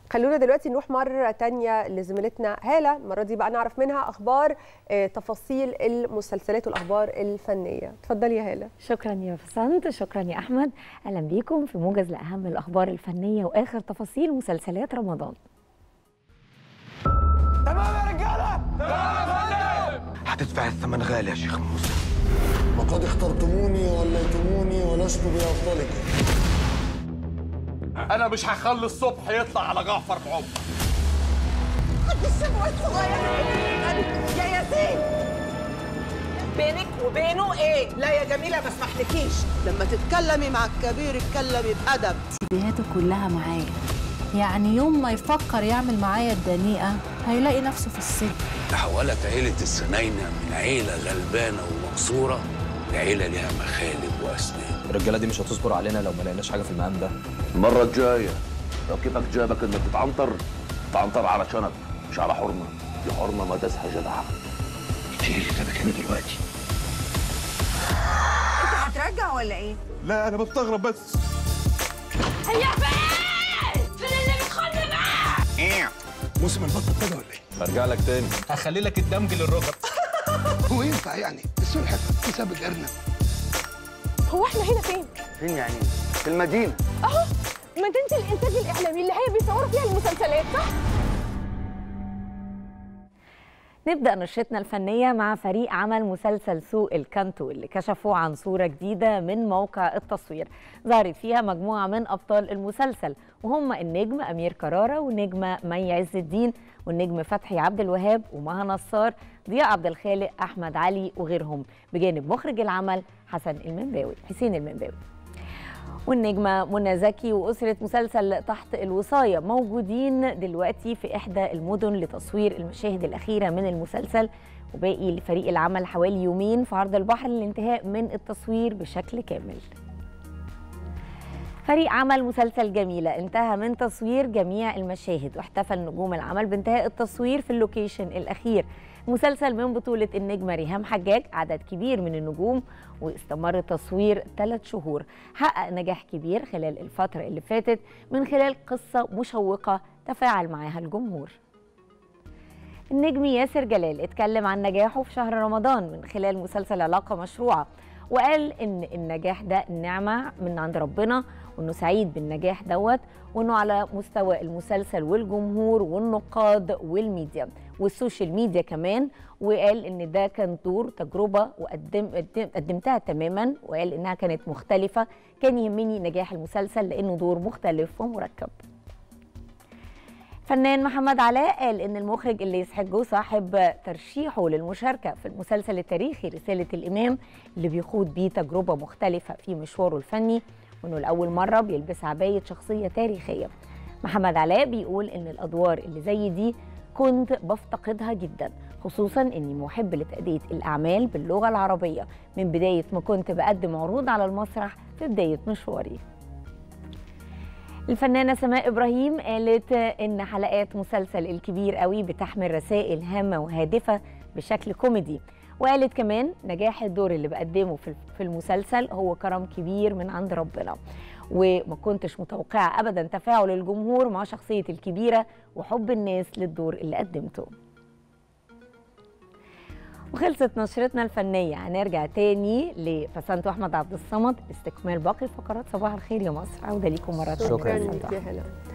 خلونا دلوقتي نروح مرة تانية لزميلتنا هالة المرة دي بقى نعرف منها أخبار آه، تفاصيل المسلسلات والأخبار الفنية اتفضلي يا هالة شكرا يا فسنت شكرا يا احمد اهلا بيكم في موجز لاهم الاخبار الفنيه واخر تفاصيل مسلسلات رمضان هتدفع الثمن غالي يا شيخ موسى وقد اخترتموني ووليتموني ولست بأفضلكم انا مش هخلي الصبح يطلع على جعفر بعمر يا ياسين بينك وبينه ايه؟ لا يا جميله ما اسمحلكيش لما تتكلمي مع الكبير اتكلمي بأدب سيديهاته كلها معايا يعني يوم ما يفكر يعمل معايا الدنيئة هيلاقي نفسه في السجن تحولت عيلة السناينة من عيلة غلبانة ومقصورة لعيلة ليها مخالب وأسنان الرجاله دي مش هتصبر علينا لو ما لقيناش حاجه في المقام ده المرة الجاية لو كيفك جابك إنك تتعنطر تعنطر على شنب مش على حرمة دي حرمة ما تسحى جدعة شيل اللي جابك هنا دلوقتي انت هترجع ولا ايه؟ لا انا بستغرب بس موسم البطل ابتدى ولا ايه؟ برجع لك تاني هخلي لك الدمج للركب هو ينفع يعني السلحفة تساب الأرنب هو احنا هنا فين؟ فين يعني؟ في المدينة اهو مدينة الإنتاج الإعلامي اللي هي بيصوروا فيها المسلسلات صح؟ نبدا نشرتنا الفنيه مع فريق عمل مسلسل سوق الكانتو اللي كشفوا عن صوره جديده من موقع التصوير ظهرت فيها مجموعه من ابطال المسلسل وهم النجم امير كراره والنجمه مي عز الدين والنجم فتحي عبد الوهاب ومها نصار ضياء عبد الخالق احمد علي وغيرهم بجانب مخرج العمل حسن المنباوي حسين المنباوي والنجمة منى زكي وأسرة مسلسل تحت الوصاية موجودين دلوقتي في إحدى المدن لتصوير المشاهد الأخيرة من المسلسل وباقي لفريق العمل حوالي يومين في عرض البحر للانتهاء من التصوير بشكل كامل فريق عمل مسلسل جميلة انتهى من تصوير جميع المشاهد واحتفل نجوم العمل بانتهاء التصوير في اللوكيشن الأخير مسلسل من بطولة النجمة ريهام حجاج عدد كبير من النجوم واستمر التصوير ثلاث شهور حقق نجاح كبير خلال الفترة اللي فاتت من خلال قصة مشوقة تفاعل معها الجمهور النجم ياسر جلال اتكلم عن نجاحه في شهر رمضان من خلال مسلسل علاقة مشروعة وقال ان النجاح ده نعمة من عند ربنا وانه سعيد بالنجاح دوت وانه على مستوى المسلسل والجمهور والنقاد والميديا والسوشيال ميديا كمان وقال ان ده كان دور تجربة وقدم قدم- قدمتها تماما وقال انها كانت مختلفة كان يهمني نجاح المسلسل لانه دور مختلف ومركب فنان محمد علاء قال ان المخرج اللي يسحجه صاحب ترشيحه للمشاركه في المسلسل التاريخي رساله الامام اللي بيخوض بيه تجربه مختلفه في مشواره الفني وانه لاول مره بيلبس عبايه شخصيه تاريخيه محمد علاء بيقول ان الادوار اللي زي دي كنت بفتقدها جدا خصوصا اني محب لتاديه الاعمال باللغه العربيه من بدايه ما كنت بقدم عروض على المسرح في بدايه مشواري الفنانة سماء إبراهيم قالت إن حلقات مسلسل الكبير قوي بتحمل رسائل هامة وهادفة بشكل كوميدي وقالت كمان نجاح الدور اللي بقدمه في في المسلسل هو كرم كبير من عند ربنا وما كنتش متوقعة أبدا تفاعل الجمهور مع شخصية الكبيرة وحب الناس للدور اللي قدمته وخلصت نشرتنا الفنية هنرجع تاني لفسنت أحمد عبد الصمد لاستكمال باقي فقرات صباح الخير يا مصر عودة ليكم مرة تانية شكراً شكرا فسنت ليك يا هلا